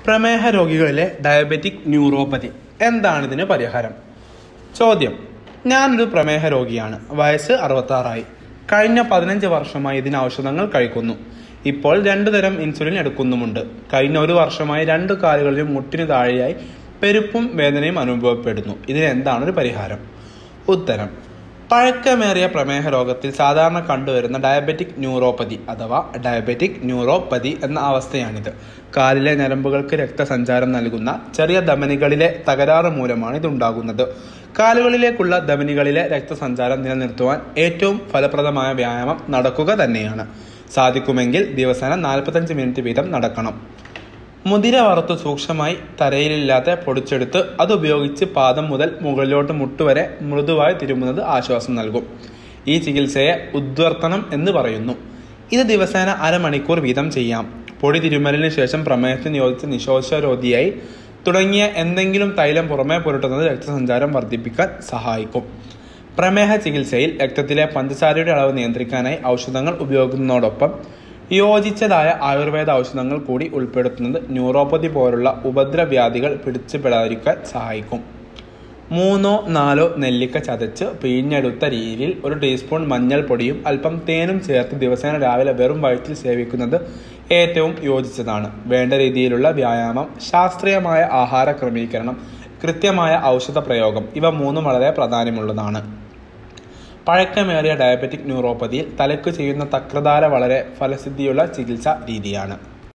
പ്രമേഹ രോഗികളിലെ diabetic neuropathy എന്താണ് ഇതിന് പരിഹാരം ചോദ്യം ഞാനൊരു പ്രമേഹ രോഗിയാണ് വയസ്സ് അറുപത്താറായി കഴിഞ്ഞ പതിനഞ്ച് വർഷമായി ഇതിന് ഔഷധങ്ങൾ കഴിക്കുന്നു ഇപ്പോൾ രണ്ടു തരം ഇൻസുലിൻ എടുക്കുന്നുമുണ്ട് കഴിഞ്ഞ ഒരു വർഷമായി രണ്ട് കാലുകളിലും മുട്ടിന് താഴെയായി പെരുപ്പും വേദനയും അനുഭവപ്പെടുന്നു ഇതിന് എന്താണ് ഒരു പരിഹാരം ഉത്തരം പഴക്കമേറിയ പ്രമേഹ രോഗത്തിൽ സാധാരണ കണ്ടുവരുന്ന ഡയബറ്റിക് ന്യൂറോപ്പതി അഥവാ ഡയബറ്റിക് ന്യൂറോപ്പതി എന്ന അവസ്ഥയാണിത് കാലിലെ ഞരമ്പുകൾക്ക് രക്തസഞ്ചാരം നൽകുന്ന ചെറിയ ധമനികളിലെ തകരാറ് മൂലമാണ് ഇതുണ്ടാകുന്നത് കാലുകളിലേക്കുള്ള ധമനികളിലെ രക്തസഞ്ചാരം നിലനിർത്തുവാൻ ഏറ്റവും ഫലപ്രദമായ വ്യായാമം നടക്കുക തന്നെയാണ് സാധിക്കുമെങ്കിൽ ദിവസേന നാൽപ്പത്തഞ്ച് മിനിറ്റ് വീതം നടക്കണം മുതിര വറുത്ത് സൂക്ഷ്മമായി തരയിലില്ലാതെ പൊടിച്ചെടുത്ത് അതുപയോഗിച്ച് പാദം മുതൽ മുകളിലോട്ട് മുട്ടുവരെ മൃദുവായി തിരുമുന്നത് ആശ്വാസം നൽകും ഈ ചികിത്സയെ ഉദ്വർത്തനം എന്ന് പറയുന്നു ഇത് ദിവസേന അരമണിക്കൂർ വീതം ചെയ്യാം പൊടി തിരുമലിന് ശേഷം പ്രമേഹത്തിന് യോജിച്ച നിശോഷരോധിയായി തുടങ്ങിയ എന്തെങ്കിലും തൈലം പുറമേ പുരട്ടുന്നത് രക്തസഞ്ചാരം വർദ്ധിപ്പിക്കാൻ സഹായിക്കും പ്രമേഹ ചികിത്സയിൽ രക്തത്തിലെ പഞ്ചസാരയുടെ അളവ് നിയന്ത്രിക്കാനായി ഔഷധങ്ങൾ ഉപയോഗിക്കുന്നതോടൊപ്പം യോജിച്ചതായ ആയുർവേദ ഔഷധങ്ങൾ കൂടി ഉൾപ്പെടുത്തുന്നത് ന്യൂറോപ്പതി പോലുള്ള ഉപദ്രവ്യാധികൾ പിടിച്ചുപെടാതിരിക്കാൻ സഹായിക്കും മൂന്നോ നാലോ നെല്ലിക്ക ചതച്ച് പിഴിഞ്ഞെടുത്ത രീതിയിൽ ഒരു ടീസ്പൂൺ മഞ്ഞൾപ്പൊടിയും അല്പം തേനും ചേർത്ത് ദിവസേന രാവിലെ വെറും വയറ്റിൽ സേവിക്കുന്നത് ഏറ്റവും യോജിച്ചതാണ് വേണ്ട രീതിയിലുള്ള വ്യായാമം ശാസ്ത്രീയമായ ആഹാര ക്രമീകരണം കൃത്യമായ ഔഷധ പ്രയോഗം ഇവ മൂന്നും വളരെ പ്രാധാന്യമുള്ളതാണ് പഴക്കമേറിയ ഡയബറ്റിക് ന്യൂറോപ്പതിയിൽ തലയ്ക്ക് ചെയ്യുന്ന തക്രധാര വളരെ ഫലസിദ്ധിയുള്ള ചികിത്സാ രീതിയാണ്